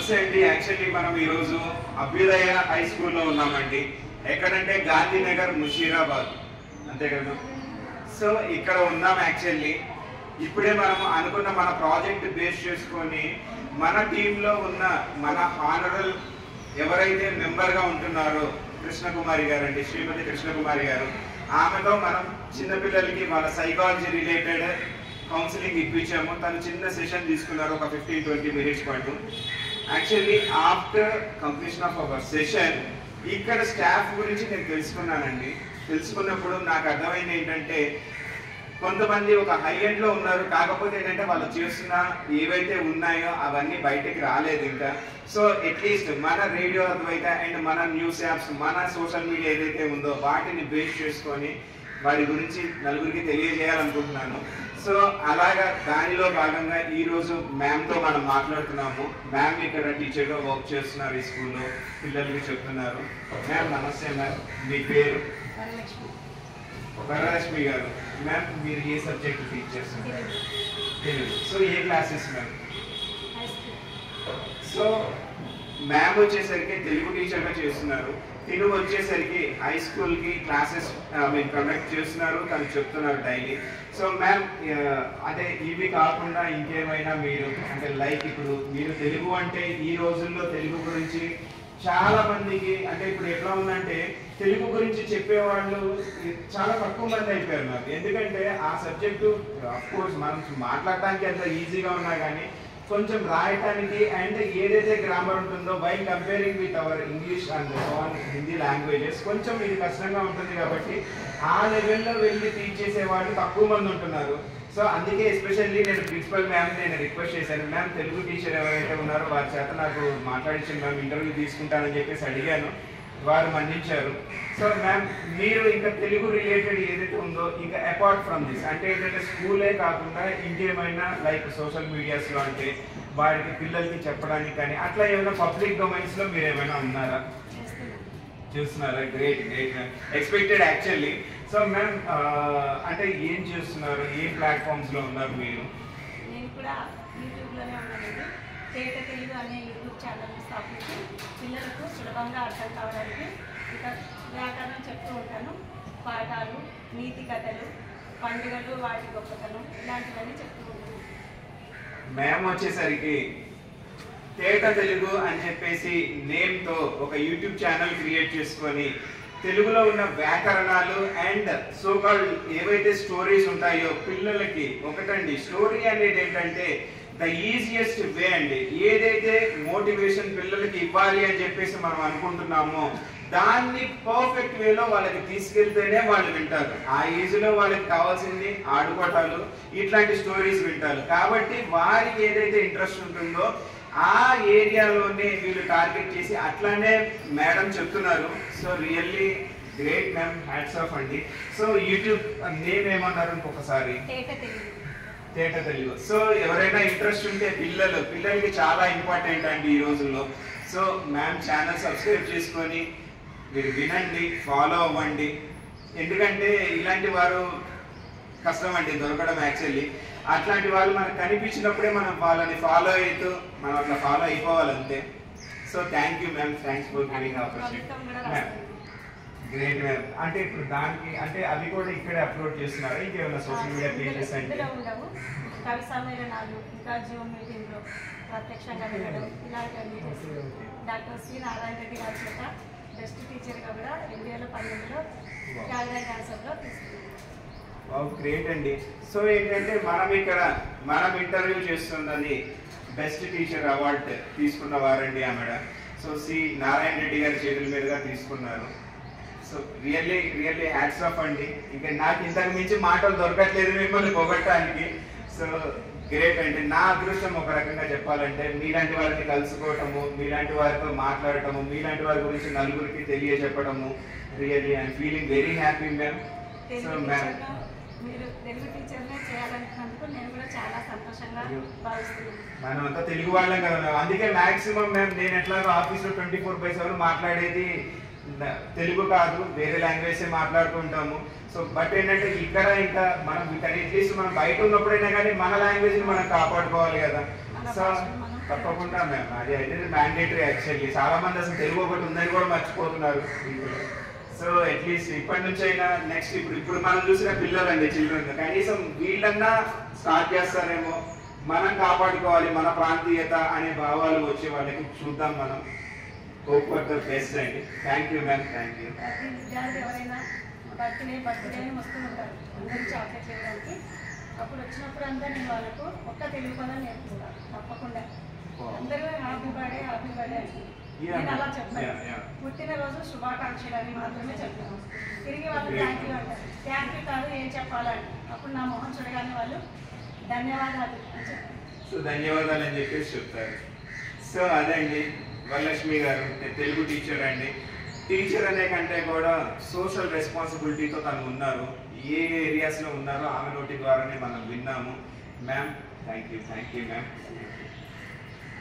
నమస్తే అండి యాక్చువల్లీ మనం ఈరోజు అభ్యుదయ హై స్కూల్లో ఉన్నామండి ఎక్కడంటే గాంధీనగర్ ముషీరాబాద్ అంతే కదా సో ఇక్కడ ఉన్నాం యాక్చువల్లీ ఇప్పుడే మనం అనుకున్న మన ప్రాజెక్ట్ బేస్ చేసుకొని మన టీంలో ఉన్న మన హానరల్ ఎవరైతే మెంబర్గా ఉంటున్నారో కృష్ణకుమారి గారు అండి శ్రీమతి కృష్ణకుమారి గారు ఆమెతో మనం చిన్నపిల్లలకి వాళ్ళ సైకాలజీ రిలేటెడ్ కౌన్సిలింగ్ ఇప్పించాము తను చిన్న సెషన్ తీసుకున్నారు ఒక ఫిఫ్టీన్ ట్వంటీ మినిట్స్ పాటు actually after completion of our session ఇక్కడ స్టాఫ్ గురించి నేను తెలుసుకున్నానండి తెలుసుకున్నప్పుడు నాకు అర్థమైంది ఏంటంటే కొంతమంది ఒక హై ఎండ్ లో ఉన్నారు కాకపోతే ఏంటంటే వాళ్ళు చేస్తున్న ఏవైతే ఉన్నాయో అవన్నీ బయటకి రాలేదు ఇంకా సో అట్లీస్ట్ మన రేడియో అద్వైత అండ్ మన న్యూస్ యాప్స్ మన సోషల్ మీడియా ఏదైతే ఉందో వాటిని బేస్ చేసుకొని వారి గురించి నలుగురికి తెలియజేయాలనుకుంటున్నాను సో అలాగా దానిలో భాగంగా ఈ రోజు మ్యామ్ తో మనం మాట్లాడుతున్నాము మ్యామ్ ఇక్కడ టీచర్ గా వర్క్ చేస్తున్నారు ఈ స్కూల్లో పిల్లలకి చెప్తున్నారు మ్యామ్ నమస్తే మ్యామ్ మీ పేరు వరలక్ష్మి వరలక్ష్మి గారు మ్యామ్ మీరు ఏ సబ్జెక్ట్ టీచ్ చేస్తున్నారు తెలుగు సో ఏ classes ma'am high school so ma'am వచ్చేసరికి తెలుగు టీచర్గా చేస్తున్నారు తిను వచ్చేసరికి హై స్కూల్ కి క్లాసెస్ మీరు కండక్ట్ చేస్తున్నారు తను చెప్తున్నారు డైలీ సో మ్యామ్ అదే ఇవి కాకుండా ఇంకేమైనా మీరు అంటే లైక్ ఇప్పుడు మీరు తెలుగు అంటే ఈ రోజుల్లో తెలుగు గురించి చాలా మందికి అంటే ఇప్పుడు ఎట్లా ఉందంటే తెలుగు గురించి చెప్పేవాళ్ళు చాలా తక్కువ మంది అయిపోయారు నాకు ఎందుకంటే ఆ సబ్జెక్టు అఫ్ కోర్స్ మనం మాట్లాడటానికి ఎంత ఈజీగా ఉన్నా కానీ కొంచెం రాయటానికి అండ్ ఏదైతే గ్రామర్ ఉంటుందో by comparing with our English and Hindi languages కొంచెం ఇది కష్టంగా ఉంటుంది కాబట్టి ఆ లెవెల్లో వెళ్ళి టీచ్ చేసే వాళ్ళు తక్కువ మంది ఉంటున్నారు సో అందుకే ఎస్పెషల్లీ నేను ప్రిన్సిపల్ మ్యామ్ నేను రిక్వెస్ట్ చేశాను మ్యామ్ తెలుగు టీచర్ ఎవరైతే ఉన్నారో వారి చేత నాకు మాట్లాడించిన మ్యామ్ ఇంటర్వ్యూ తీసుకుంటానని చెప్పేసి అడిగాను వారు మన్నించారు సో మ్యామ్ మీరు ఇంకా తెలుగు రిలేటెడ్ ఏదైతే ఉందో ఇంకా అపార్ట్ ఫ్రమ్ దిస్ అంటే ఏంటంటే స్కూలే కాకుండా ఇంకేమైనా లైక్ సోషల్ మీడియాస్లో అంటే వారికి పిల్లలకి చెప్పడానికి కానీ అట్లా ఏమైనా పబ్లిక్ డొమైన్స్లో మీరు ఏమైనా ఉన్నారా చేస్తున్నాను చూస్తున్నారా great great ma'am expected actually so ma'am అంటే ఏం చేస్తున్నారు ఏ ప్లాట్ఫామ్స్లో ఉన్నారు మీరు నేను కూడా యూట్యూబ్లోనే ఉన్నానండి తేట తెలుగు అనే యూట్యూబ్ ఛానల్ని స్థాపించి పిల్లలకు సులభంగా అర్థం కావడానికి ఇక వ్యాకరణం చెప్తూ ఉంటాను పాఠాలు నీతి కథలు పండుగలు వాటి గొప్పతనం ఇలాంటివన్నీ చెప్తూ ఉంటాను మ్యామ్ వచ్చేసరికి తేట తెలుగు అని చెప్పేసి నేమ్ తో ఒక యూట్యూబ్ ఛానల్ క్రియేట్ చేసుకొని తెలుగులో ఉన్న వ్యాకరణాలు అండ్ సోకాల్డ్ ఏవైతే స్టోరీస్ ఉంటాయో పిల్లలకి ఒకటండి స్టోరీ అనేది ఏంటంటే ద ఈజియెస్ట్ వే అండి ఏదైతే మోటివేషన్ పిల్లలకి ఇవ్వాలి అని చెప్పేసి మనం అనుకుంటున్నామో దాన్ని పర్ఫెక్ట్ వేలో వాళ్ళకి తీసుకెళ్తేనే వాళ్ళు వింటారు ఆ ఏజ్ లో వాళ్ళకి కావాల్సింది ఆడుకోటాలు ఇట్లాంటి స్టోరీస్ వింటారు కాబట్టి వారికి ఏదైతే ఇంట్రెస్ట్ ఉంటుందో ఆ ఏరియాలోనే వీళ్ళు టార్గెట్ చేసి అట్లానే మేడం చెప్తున్నారు so really great ma'am hats off అండి సో యూట్యూబ్ నేమ్ ఏమన్నారు ఇంకొకసారి తేట తెలుగు తేట తెలుగు సో ఎవరైనా ఇంట్రెస్ట్ ఉంటే పిల్లలు పిల్లలకి చాలా ఇంపార్టెంట్ అండి ఈ రోజుల్లో సో మ్యామ్ ఛానల్ సబ్స్క్రైబ్ చేసుకొని మీరు వినండి ఫాలో అవ్వండి ఎందుకంటే ఇలాంటి వారు కష్టం అండి దొరకడం యాక్చువల్లీ అట్లాంటి వాళ్ళు మనకు కనిపించినప్పుడే మనం వాళ్ళని ఫాలో అవుతూ మనం అట్లా ఫాలో అయిపోవాలి అంతే so thank you ma'am thanks for giving కవిత్వం కూడా ఆపర్చునిటీ మ్యామ్ రాస్తాను గ్రేట్ మ్యామ్ అంటే ఇప్పుడు దానికి అంటే అవి కూడా ఇక్కడే అప్లోడ్ చేస్తున్నారా ఇంకేమైనా సోషల్ మీడియా పేజెస్ అంటే ఇందులో ఉండవు కవి సమ్మేళనాలు ఇంకా జూమ్ మీటింగ్లో ప్రత్యక్షంగా వెళ్ళడం ఇలాంటివన్నీ చేస్తాను డాక్టర్ సి నారాయణ రెడ్డి గారి చేత బెస్ట్ టీచర్గా కూడా రెండు వేల పన్నెండులో త్యాగరాయ డాన్సర్లో తీసుకున్నాను గ్రేట్ అండి సో ఏంటంటే మనం ఇక్కడ మనం ఇంటర్వ్యూ చేస్తున్నది బెస్ట్ టీచర్ అవార్డ్ తీసుకున్న వారండి ఆమెడ సో సి నారాయణ రెడ్డి గారి చేతుల మీదుగా తీసుకున్నారు so really really hats off అండి ఇంకా నాకు ఇంతకు మించి మాటలు దొరకట్లేదు మిమ్మల్ని పొగట్టడానికి సో గ్రేట్ అండి నా అదృష్టం ఒక రకంగా చెప్పాలంటే మీలాంటి వారిని కలుసుకోవటము మీలాంటి వారితో మాట్లాడటము మీలాంటి వారి గురించి నలుగురికి తెలియజెప్పడము really I'm feeling very happy ma'am so Telugu ma'am టీచర్గా మీరు తెలుగు టీచర్నే చేయాలనుకున్నందుకు నేను కూడా చాలా సంతోషంగా భావిస్తున్నాను మనం అంతా తెలుగు వాళ్ళం కదా అందుకే మాక్సిమం మేము నేను ఎట్లాగో ఆఫీస్లో ట్వంటీ ఫోర్ బై సెవెన్ మాట్లాడేది న- తెలుగు కాదు వేరే లాంగ్వేజ్ మాట్లాడుతూ ఉంటాము సో బట్ ఏంటంటే ఇక్కడ ఇంకా మనం ఇక్కడ అట్లీస్ట్ మనం బయట ఉన్నప్పుడైనా కానీ మన లాంగ్వేజ్ ని మనం కాపాడుకోవాలి కదా మన సో భాషను మనం తప్పకుండా మ్యామ్ అది అయితే మ్యాండేటరీ యాక్చువల్లీ చాలా మంది అసలు తెలుగు ఒకటి ఉందని కూడా మర్చిపోతున్నారు సో అట్లీస్ట్ ఇప్పటి నుంచి అయినా నెక్స్ట్ ఇప్పుడు ఇప్పుడు మనం చూసిన పిల్లలండి చిల్డ్రన్ కనీసం వీళ్ళన్నా స్టార్ట్ చేస్తారేమో మనం కాపాడుకోవాలి మన ప్రాంతీయత అనే భావాలు వచ్చే వాళ్ళకి చూద్దాం మనం హోప్ ఫర్ ద బెస్ట్ అండి thank you ma'am thank you ప్రతి విద్యార్థి ఎవరైనా బర్త్డే బర్త్డే అని వస్తూ ఉంటారు అందరికీ చాక్లెట్ ఇవ్వడానికి అప్పుడు వచ్చినప్పుడు అంతా నేను వాళ్ళకు ఒక్క తెలుగు పదం నేర్పిస్తాను తప్పకుండా అందరూ హ్యాపీ బర్త్డే హ్యాపీ బర్త్డే అని Yeah, నేను అలా ma'am. చెప్తాను Yeah, yeah. పుట్టినరోజు శుభాకాంక్షలు అని మాత్రమే చెప్తాను తిరిగి వాళ్ళు Great. థ్యాంక్ యూ అంటారు థ్యాంక్ యూ కాదు ఏం చెప్పాలని అప్పుడు నా మొహం చూడగానే వాళ్ళు ధన్యవాదాలు అని చెప్తారు సో ధన్యవాదాలు అని చెప్పేసి చెప్తారు సో అదండి వరలక్ష్మి గారు తె- తెలుగు టీచర్ అండి టీచర్ అనే కంటే కూడా సోషల్ రెస్పాన్సిబిలిటీతో తను ఉన్నారు ఏ ఏరియాస్లో ఉన్నారో ఆమె నోటి ద్వారానే మనం విన్నాము ma'am thank you thank you ma'am